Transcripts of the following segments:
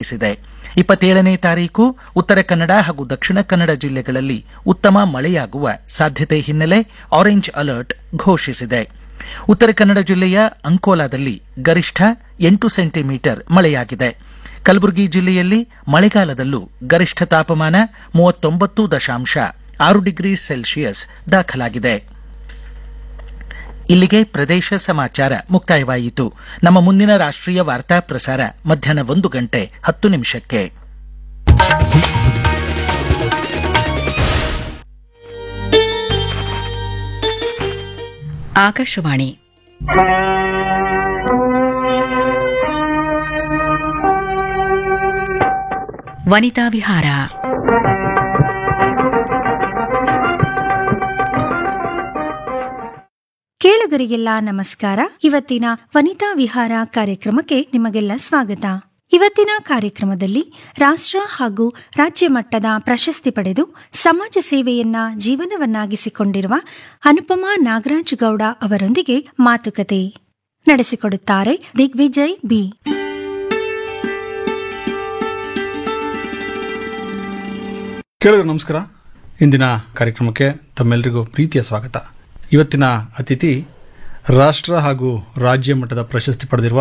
ಘೋಷಿಸಿದೆ ಇಪ್ಪತ್ತೇಳನೇ ತಾರೀಕು ಉತ್ತರ ಕನ್ನಡ ಹಾಗೂ ದಕ್ಷಿಣ ಕನ್ನಡ ಜಿಲ್ಲೆಗಳಲ್ಲಿ ಉತ್ತಮ ಮಳೆಯಾಗುವ ಸಾಧ್ಯತೆ ಹಿನ್ನೆಲೆ ಆರೆಂಜ್ ಅಲರ್ಟ್ ಘೋಷಿಸಿದೆ ಉತ್ತರ ಕನ್ನಡ ಜಿಲ್ಲೆಯ ಅಂಕೋಲಾದಲ್ಲಿ ಗರಿಷ್ಠ ಎಂಟು ಸೆಂಟಿಮೀಟರ್ ಮಳೆಯಾಗಿದೆ ಕಲಬುರಗಿ ಜಿಲ್ಲೆಯಲ್ಲಿ ಮಳೆಗಾಲದಲ್ಲೂ ಗರಿಷ್ಠ ತಾಪಮಾನ ಮೂವತ್ತೊಂಬತ್ತು ದಶಾಂಶ ಆರು ಡಿಗ್ರಿ ಸೆಲ್ಸಿಯಸ್ ದಾಖಲಾಗಿದೆ ಇಲ್ಲಿಗೆ ಪ್ರದೇಶ ಸಮಾಚಾರ ಮುಕ್ತಾಯವಾಯಿತು ನಮ್ಮ ಮುಂದಿನ ರಾಷ್ಟ್ರೀಯ ವಾರ್ತಾ ಪ್ರಸಾರ ಮಧ್ಯಾಹ್ನ ಒಂದು ಗಂಟೆ ಹತ್ತು ನಿಮಿಷಕ್ಕೆ ಆಕಾಶವಾಣಿ ವನಿತಾ ವಿಹಾರ ಕೇಳುಗರಿಗೆಲ್ಲ ನಮಸ್ಕಾರ ಇವತ್ತಿನ ವನಿತಾ ವಿಹಾರ ಕಾರ್ಯಕ್ರಮಕ್ಕೆ ನಿಮಗೆಲ್ಲ ಸ್ವಾಗತ ಇವತ್ತಿನ ಕಾರ್ಯಕ್ರಮದಲ್ಲಿ ರಾಷ್ಟ್ರ ಹಾಗೂ ರಾಜ್ಯ ಮಟ್ಟದ ಪ್ರಶಸ್ತಿ ಪಡೆದು ಸಮಾಜ ಸೇವೆಯನ್ನ ಜೀವನವನ್ನಾಗಿಸಿಕೊಂಡಿರುವ ಅನುಪಮಾ ನಾಗರಾಜ್ ಗೌಡ ಅವರೊಂದಿಗೆ ಮಾತುಕತೆ ನಡೆಸಿಕೊಡುತ್ತಾರೆ ದಿಗ್ವಿಜಯ್ ಬಿ ಕೇಳಿದ್ರು ನಮಸ್ಕಾರ ಇಂದಿನ ಕಾರ್ಯಕ್ರಮಕ್ಕೆ ತಮ್ಮೆಲ್ಲರಿಗೂ ಪ್ರೀತಿಯ ಸ್ವಾಗತ ಇವತ್ತಿನ ಅತಿಥಿ ರಾಷ್ಟ್ರ ಹಾಗೂ ರಾಜ್ಯ ಮಟ್ಟದ ಪ್ರಶಸ್ತಿ ಪಡೆದಿರುವ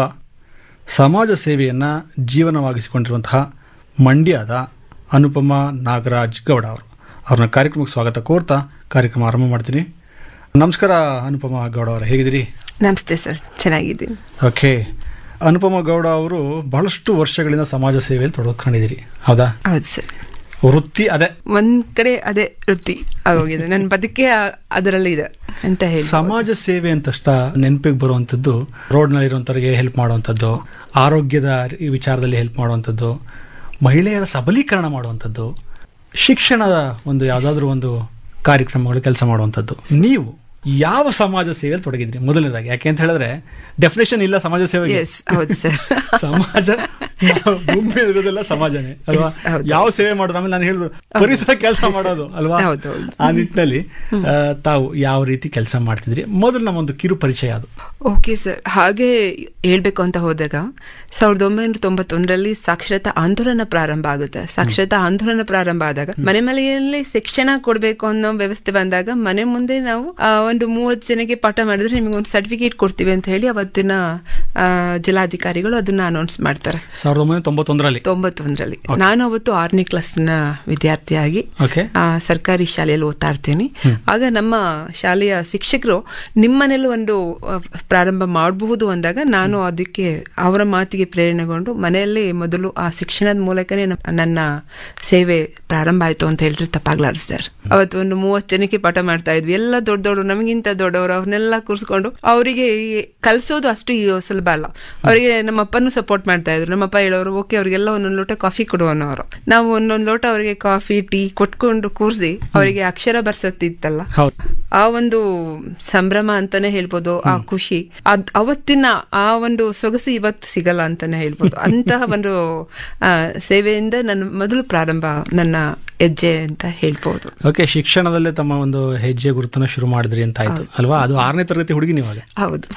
ಸಮಾಜ ಸೇವೆಯನ್ನು ಜೀವನವಾಗಿಸಿಕೊಂಡಿರುವಂತಹ ಮಂಡ್ಯದ ಅನುಪಮ ನಾಗರಾಜ್ ಗೌಡ ಅವರು ಅವ್ರನ್ನ ಕಾರ್ಯಕ್ರಮಕ್ಕೆ ಸ್ವಾಗತ ಕೋರ್ತಾ ಕಾರ್ಯಕ್ರಮ ಆರಂಭ ಮಾಡ್ತೀನಿ ನಮಸ್ಕಾರ ಅನುಪಮ ಗೌಡ ಅವರು ಹೇಗಿದ್ದೀರಿ ನಮಸ್ತೆ ಸರ್ ಚೆನ್ನಾಗಿದ್ದೀನಿ ಓಕೆ ಅನುಪಮ ಗೌಡ ಅವರು ಬಹಳಷ್ಟು ವರ್ಷಗಳಿಂದ ಸಮಾಜ ಸೇವೆಯಲ್ಲಿ ತೊಡಕೊಂಡಿದ್ದೀರಿ ಹೌದಾ ಹೌದು ಸರ್ ವೃತ್ತಿ ಅದೇ ಒಂದ್ ಕಡೆ ಅದೇ ವೃತ್ತಿ ಆಗೋಗಿದೆ ನನ್ನ ಬದುಕೆ ಆ- ಅದರಲ್ಲಿ ಇದೆ ಅಂತ ಹೇಳಿ ಸಮಾಜ ಸೇವೆ ಅಂತಷ್ಟ ನೆನಪಿಗೆ ಬರುವಂಥದ್ದು ರೋಡ್ನಲ್ಲಿ ಇರುವಂಥವ್ರಿಗೆ ಹೆಲ್ಪ್ ಮಾಡುವಂಥದ್ದು ಆರೋಗ್ಯದ ಈ ವಿಚಾರದಲ್ಲಿ ಹೆಲ್ಪ್ ಮಾಡುವಂಥದ್ದು ಮಹಿಳೆಯರ ಸಬಲೀಕರಣ ಮಾಡುವಂಥದ್ದು ಶಿಕ್ಷಣದ ಒಂದು ಯಾವುದಾದ್ರೂ ಒಂದು ಕಾರ್ಯಕ್ರಮಗಳು ಕೆಲಸ ಮಾಡುವಂಥದ್ದು ನೀವು ಯಾವ ಸಮಾಜ ಸೇವೆಯಲ್ಲಿ ತೊಡಗಿದ್ರಿ ಮೊದಲನೇದಾಗಿ ಯಾಕೆ ಅಂತ ಹೇಳಿದ್ರೆ ಡೆಫಿನೇಷನ್ ಇಲ್ಲ ಸಮಾಜ ಸೇವೆಗೆ ಎಸ್ ಹೌದು ಸರ್ ಸಮಾಜ ನಾವು ಭೂಮಿ ಮೇಲೆ ಇರೋದೆಲ್ಲ ಸಮಾಜನೇ ಅಲ್ವಾ Yes, ಹೌದು. ಯಾವ ಸೇವೆ ಮಾಡೋದು ಆಮೇಲೆ ನಾನು ಹೇಳಿದ್ರು ಪರಿಸರ ಕೆಲಸ ಮಾಡೋದು ಅಲ್ವಾ ಹೌದು, ಹೌದು. ಆ ನಿಟ್ಟಿನಲ್ಲಿ ಆ, ತಾವು ಯಾವ ರೀತಿ ಕೆಲಸ ಮಾಡ್ತಿದ್ರಿ ಮೊದಲು ನಮ್ಮೊಂದು ಕಿರು ಪರಿಚಯ ಅದು ಓಕೆ ಸರ್ ಹಾಗೆ ಹೇಳ್ಬೇಕು ಅಂತ ಹೋದಾಗ ಸಾವಿರದ ಒಂಬೈನೂರ ತೊಂಬತ್ತೊಂದರಲ್ಲಿ ಸಾಕ್ಷರತಾ ಆಂದೋಲನ ಪ್ರಾರಂಭ ಆಗುತ್ತೆ ಸಾಕ್ಷರತಾ ಆಂದೋಲನ ಪ್ರಾರಂಭ ಆದಾಗ ಮನೆ ಮನೆಯಲ್ಲಿ ಶಿಕ್ಷಣ ಕೊಡಬೇಕು ಅನ್ನೋ ವ್ಯವಸ್ಥೆ ಬಂದಾಗ ಮನೆ ಮುಂದೆ ನಾವು ಆ, ಒಂದು ಮೂವತ್ತು ಜನಕ್ಕೆ ಪಾಠ ಮಾಡಿದ್ರೆ ನಿಮಗೆ ಒಂದು ಸರ್ಟಿಫಿಕೇಟ್ ಕೊಡ್ತೀವಿ ಅಂತ ಹೇಳಿ ಅವತ್ತಿನ ಆ, ಜಿಲ್ಲಾಧಿಕಾರಿಗಳು ಅದನ್ನ ಅನೌನ್ಸ್ ಮಾಡ್ತಾರೆ ಸಾವಿರದ ಒಂಬೈನೂರ ತೊಂಬತ್ತೊಂದರಲ್ಲಿ ತೊಂಬತ್ತೊಂದರಲ್ಲಿ ನಾನು ಅವತ್ತು ಆರನೇ ಕ್ಲಾಸ್ನ ವಿದ್ಯಾರ್ಥಿಯಾಗಿ ಓಕೆ ಆ, ಸರ್ಕಾರಿ ಶಾಲೆಯಲ್ಲಿ ಓದ್ತಾ ಇರ್ತೀನಿ ಆಗ ನಮ್ಮ ಶಾಲೆಯ ಶಿಕ್ಷಕರು ನಿಮ್ಮನೇಲಿ ಒಂದು ಆ, ಪ್ರಾರಂಭ ಮಾಡಬಹುದು ಅಂದಾಗ ನಾನು ಅದಕ್ಕೆ ಅವರ ಮಾತಿಗೆ ಪ್ರೇರಣೆಗೊಂಡು ಮನೆಯಲ್ಲಿ ಮೊದಲು ಆ ಶಿಕ್ಷಣದ ಮೂಲಕನೇ ನ- ನನ್ನ ಸೇವೆ ಪ್ರಾರಂಭ ಆಯ್ತು ಅಂತ ಹೇಳಿದ್ರೆ ತಪ್ಪಾಗ್ಲಾಡಿಸ್ತಾರೆ ಅವತ್ತು ಒಂದು ಮೂವತ್ತು ಜನಕ್ಕೆ ಪಾಠ ಮಾಡ್ತಾ ಇದ್ವಿ ಎಲ್ಲ ದೊಡ್ಡ ದೊಡ್ಡ ನಮಗಿಂತ ದೊಡ್ಡವರು ಅವ್ರನ್ನೆಲ್ಲ ಕೂರಿಸ್ಕೊಂಡು ಅವರಿಗೆ ಕಲಿಸೋದು ಅಷ್ಟು ಈ ಸುಲಭ ಅಲ್ಲ ಅವರಿಗೆ ನಮ್ಮ ಅಪ್ಪನೂ ಸಪೋರ್ಟ್ ಮಾಡ್ತಾ ಇದ್ರು ನಮ್ಮಪ್ಪ ಹೇಳೋರು ಓಕೆ ಅವರಿಗೆಲ್ಲ ಒಂದೊಂದು ಲೋಟ ಕಾಫಿ ಕೊಡು ಅನ್ನೋರು ನಾವು ಒಂದೊಂದು ಲೋಟ ಅವರಿಗೆ ಕಾಫಿ ಟೀ ಕೊಟ್ಕೊಂಡು ಕೂರಿಸಿ ಅವರಿಗೆ ಅಕ್ಷರ ಬರ್ಸತ್ತಿತ್ತಲ್ಲ ಹೌದು ಆ ಒಂದು ಸಂಭ್ರಮ ಅಂತಾನೆ ಹೇಳ್ಬೋದು ಆ ಖುಷಿ ಅದ್ ಅವತ್ತಿನ ಆ ಒಂದು ಸೊಗಸು ಇವತ್ತು ಸಿಗಲ್ಲ ಅಂತಾನೆ ಹೇಳ್ಬೋದು ಅಂತಹ ಒಂದು ಆ, ಸೇವೆಯಿಂದ ನನ್ನ ಮೊದಲು ಪ್ರಾರಂಭ ನನ್ನ ಹೆಜ್ಜೆ ಅಂತ ಹೇಳ್ಬೋದು ಓಕೆ ಶಿಕ್ಷಣದಲ್ಲೇ ತಮ್ಮ ಒಂದು ಹೆಜ್ಜೆ ಗುರುತನ್ನ ಶುರು ಮಾಡಿದ್ರಿ ಅಂತ ಆಯ್ತು ಅಲ್ವಾ ಅದು ಆರನೇ ತರಗತಿ ಹುಡುಗಿ ನೀವಾಗ ಹೌದು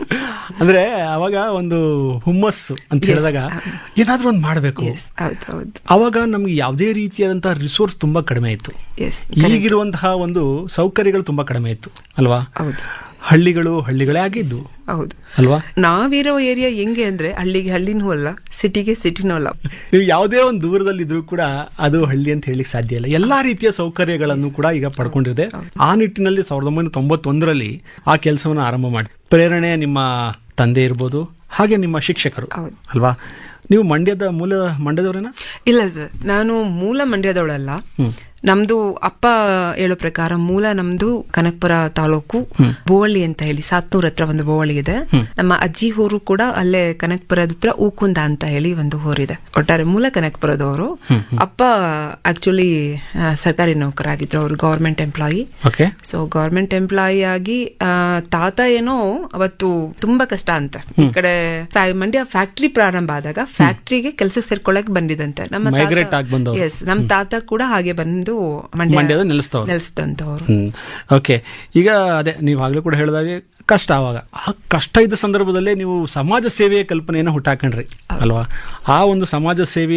ಅಂದ್ರೆ ಅವಾಗ ಒಂದು ಹುಮ್ಮಸ್ಸು ಅಂತ ಹೇಳಿದಾಗ ಏನಾದ್ರೂ ಒಂದು ಮಾಡಬೇಕು ಎಸ್ ಹೌದು ಹೌದು ಅವಾಗ ನಮ್ಗೆ ಯಾವುದೇ ರೀತಿಯಾದಂತಹ ರಿಸೋರ್ಸ್ ತುಂಬಾ ಕಡಿಮೆ ಇತ್ತು ಎಸ್ ಈಗಿರುವಂತಹ ಒಂದು ಸೌಕರ್ಯಗಳು ತುಂಬಾ ಕಡಿಮೆ ಇತ್ತು ಅಲ್ವಾ ಹೌದು ಹಳ್ಳಿಗಳು ಹಳ್ಳಿಗಳೇ ಆಗಿದ್ದು ಹೌದು ಅಲ್ವಾ ನಾವಿರೋ ಏರಿಯಾ ಹೆಂಗೆ ಅಂದ್ರೆ ಹಳ್ಳಿಗೆ ಹಳ್ಳಿನೂ ಅಲ್ಲ ಸಿಟಿಗೆ ಸಿಟಿನೂ ಅಲ್ಲ ನೀವು ಯಾವುದೇ ಒಂದು ದೂರದಲ್ಲಿ ಇದ್ರೂ ಕೂಡ ಅದು ಹಳ್ಳಿ ಅಂತ ಹೇಳಿಕ್ ಸಾಧ್ಯ ಇಲ್ಲ ಎಲ್ಲಾ ರೀತಿಯ ಸೌಕರ್ಯಗಳನ್ನು ಕೂಡ ಈಗ ಪಡ್ಕೊಂಡಿದೆ ಆ ನಿಟ್ಟಿನಲ್ಲಿ ಸಾವಿರದ ಒಂಬೈನೂರ ತೊಂಬತ್ತೊಂದರಲ್ಲಿ ಆ ಕೆಲಸವನ್ನು ಆರಂಭ ಮಾಡಿ ಪ್ರೇರಣೆ ನಿಮ್ಮ ತಂದೆ ಇರ್ಬೋದು ಹಾಗೆ ನಿಮ್ಮ ಶಿಕ್ಷಕರು ಹೌದು. ಅಲ್ವಾ ನೀವು ಮಂಡ್ಯದ ಮೂಲ ಮಂಡ್ಯದವರೇನಾ ಇಲ್ಲ ಸರ್ ನಾನು ಮೂಲ ಮಂಡ್ಯದವಳಲ್ಲ ನಮ್ದು ಅಪ್ಪ ಹೇಳೋ ಪ್ರಕಾರ ಮೂಲ ನಮ್ದು ಕನಕಪುರ ತಾಲೂಕು ಬೋವಳ್ಳಿ ಅಂತ ಹೇಳಿ ಸಾತ್ನೂರ್ ಹತ್ರ ಒಂದು ಬೋವಳ್ಳಿ ಇದೆ ನಮ್ಮ ಅಜ್ಜಿ ಊರು ಕೂಡ ಅಲ್ಲೇ ಕನಕಪುರದ ಹತ್ರ ಊಕುಂದ ಅಂತ ಹೇಳಿ ಒಂದು ಊರಿದೆ ಒಟ್ಟಾರೆ ಮೂಲ ಕನಕಪುರದವರು ಅಪ್ಪ ಆಕ್ಚುಲಿ ಸರ್ಕಾರಿ ನೌಕರಾಗಿದ್ರು ಅವರು government employee okay so government employee ಆಗಿ ಆ, ತಾತ ಏನೋ ಅವತ್ತು ತುಂಬಾ ಕಷ್ಟ ಅಂತ ಈ ಕಡೆ ಫ್ಯಾ- ಮಂಡ್ಯ ಫ್ಯಾಕ್ಟ್ರಿ ಪ್ರಾರಂಭ ಆದಾಗ ಫ್ಯಾಕ್ಟ್ರಿಗೆ ಕೆಲಸ ಸೇರ್ಕೊಳಕ್ ಬಂದಿದಂತೆ ನಮ್ಮ Migrate ಆಗ್ ಬಂದವ್ರು. ಎಸ್ ನಮ್ಮ ತಾತ ಕೂಡ ಹಾಗೆ ಬಂದು ಮಂಡ್ಯ ಮಂಡ್ಯದ ನೆಲೆಸ್ತವ್ರು. ನೆಲೆಸಿದಂತವ್ರು ಹ್ಮ್ ಓಕೆ ಈಗ ಅದೇ ನೀವು ಆಗ್ಲೂ ಕೂಡ ಹೇಳಿದಾಗೆ ಕಷ್ಟ ಅವಾಗ ಆ ಕಷ್ಟ ಇದ್ದ ಸಂದರ್ಭದಲ್ಲೇ ನೀವು ಸಮಾಜ ಸೇವೆಯ ಕಲ್ಪನೆಯನ್ನು ಹುಟ್ಟಾಕೊಂಡ್ರಿ ಅಲ್ವಾ ಆ ಒಂದು ಸಮಾಜ ಸೇವೆ